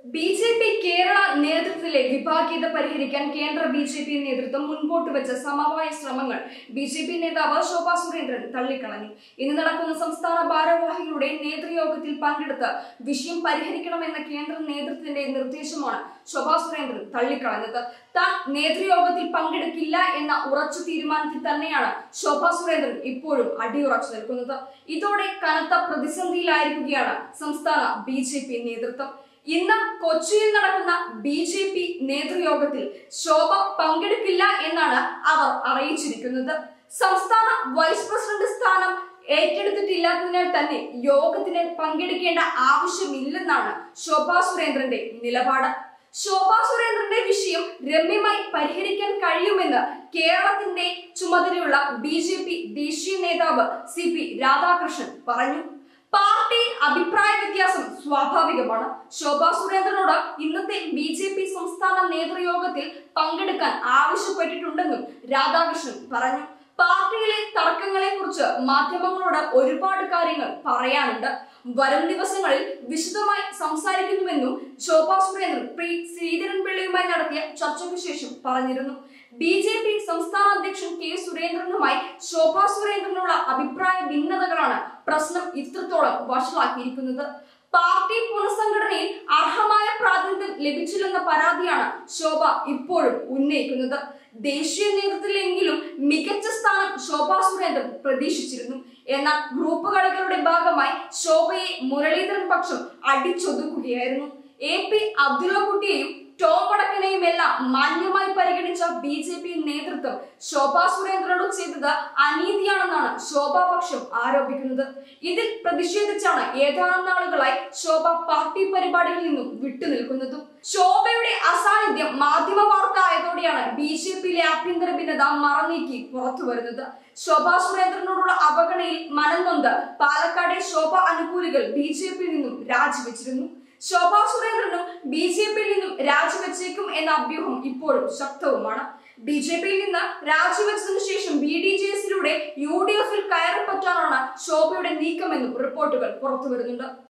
B J P Kerala നേതൃത്വത്തിലെ വിഭാഗീയത പരിഹരിക്കാൻ കേന്ദ്ര ബി ജെ പി നേതൃത്വം മുൻപോട്ട് വെച്ച സമവായ ശ്രമങ്ങൾ ബി ജെ പി നേതാവ് ശോഭാ സുരേന്ദ്രൻ തള്ളിക്കളഞ്ഞു ഇന്ന് നടക്കുന്ന സംസ്ഥാന ഭാരവാഹികളുടെ നേതൃയോഗത്തിൽ പങ്കെടുത്ത് വിഷയം പരിഹരിക്കണമെന്ന കേന്ദ്ര നേതൃത്വത്തിന്റെ നിർദ്ദേശമാണ് ശോഭാ സുരേന്ദ്രൻ തള്ളിക്കളഞ്ഞത് താൻ നേതൃയോഗത്തിൽ പങ്കെടുക്കില്ല എന്ന ഉറച്ച തീരുമാനത്തിൽ തന്നെയാണ് ശോഭാ സുരേന്ദ്രൻ ഇപ്പോഴും അടിയുറച്ചു നിൽക്കുന്നത് ഇതോടെ കനത്ത പ്രതിസന്ധിയിലായിരിക്കുകയാണ് സംസ്ഥാന ബി ജെ പി നേതൃത്വം ഇന്ന് കൊച്ചിയിൽ നടക്കുന്ന ബി ജെ പി നേതൃയോഗത്തിൽ ശോഭ പങ്കെടുക്കില്ല എന്നാണ് അവർ അറിയിച്ചിരിക്കുന്നത് സംസ്ഥാന വൈസ് പ്രസിഡന്റ് സ്ഥാനം ഏറ്റെടുത്തിട്ടില്ലാത്തതിനാൽ തന്നെ യോഗത്തിന് പങ്കെടുക്കേണ്ട ആവശ്യമില്ലെന്നാണ് ശോഭാ സുരേന്ദ്രന്റെ നിലപാട് ശോഭാ സുരേന്ദ്രന്റെ വിഷയം രമ്യമായി പരിഹരിക്കാൻ കഴിയുമെന്ന് കേരളത്തിന്റെ ചുമതലയുള്ള ബി ജെ പി ദേശീയ നേതാവ് സി പി രാധാകൃഷ്ണൻ പറഞ്ഞു പാർട്ടി അഭിപ്രായ വ്യത്യാസം സ്വാഭാവികമാണ് ശോഭാ സുരേന്ദ്രനോട് ഇന്നത്തെ ബി ജെ പി സംസ്ഥാന നേതൃയോഗത്തിൽ പങ്കെടുക്കാൻ ആവശ്യപ്പെട്ടിട്ടുണ്ടെന്നും രാധാകൃഷ്ണൻ പറഞ്ഞു പാർട്ടിയിലെ തർക്കങ്ങളെ കുറിച്ച് മാധ്യമങ്ങളോട് ഒരുപാട് കാര്യങ്ങൾ പറയാനുണ്ട് വരും ദിവസങ്ങളിൽ വിശദമായി സംസാരിക്കുന്നുവെന്നും ശോഭാ സുരേന്ദ്രൻ പ്രി ശ്രീധരൻപിള്ളയുമായി നടത്തിയ ചർച്ചയ്ക്ക് ശേഷം പറഞ്ഞിരുന്നു ബി ജെ പി സംസ്ഥാന അധ്യക്ഷൻ കെ സുരേന്ദ്രനുമായി ശോഭാ സുരേന്ദ്രനുള്ള അഭിപ്രായ ഭിന്നതകളാണ് പ്രശ്നം ഇത്രത്തോളം വഷളാക്കിയിരിക്കുന്നത് പാർട്ടി പുനഃസംഘടനയിൽ അർഹമായ പ്രാതിനിധ്യം ലഭിച്ചില്ലെന്ന പരാതിയാണ് ശോഭ ഇപ്പോഴും ഉന്നയിക്കുന്നത് ദേശീയ നേതൃത്വത്തിലെങ്കിലും മികച്ച സ്ഥാനം ശോഭാ സുരേന്ദ്രൻ പ്രതീക്ഷിച്ചിരുന്നു എന്നാൽ ഗ്രൂപ്പ് കളികളുടെ ഭാഗമായി ശോഭയെ മുരളീധരൻ പക്ഷം അടിച്ചൊതുക്കുകയായിരുന്നു എ പി അബ്ദുള്ളക്കുട്ടിയെയും ടോം വടക്കനെയും എല്ലാം മാന്യമായി പരിഗണിച്ച ബി ജെ പി നേതൃത്വം ശോഭാ സുരേന്ദ്രനോട് ചെയ്തത് അനീതിയാണെന്നാണ് ശോഭാ പക്ഷം ആരോപിക്കുന്നത് ഇതിൽ പ്രതിഷേധിച്ചാണ് ഏതാനും നാളുകളായി ശോഭ പാർട്ടി പരിപാടികളിൽ നിന്നും വിട്ടുനിൽക്കുന്നതും ശോഭയുടെ അസാന്നിധ്യം മാധ്യമ വാർത്ത ആയതോടെയാണ് ബി ജെ പിയിലെ ആഭ്യന്തര ഭിന്നത മറനീക്കി പുറത്തു വരുന്നത് ശോഭാ സുരേന്ദ്രനോടുള്ള അവഗണനയിൽ മനംനൊന്ത് പാലക്കാടെ ശോഭ അനുകൂലികൾ ബി ജെ പിയിൽ നിന്നും രാജിവെച്ചിരുന്നു ശോഭാ സുരേന്ദ്രനും ബി ജെ പിയിൽ നിന്നും രാജിവെച്ചേക്കും എന്ന അഭ്യൂഹം ഇപ്പോഴും ശക്തവുമാണ് ബി ജെ പിയിൽ നിന്ന് രാജിവെച്ചതിനു ശേഷം ബി ഡി ജെ എസിലൂടെ യു ഡി എഫിൽ കയറിപ്പറ്റാനാണ് ശോഭയുടെ നീക്കമെന്നും റിപ്പോർട്ടുകൾ പുറത്തുവരുന്നുണ്ട്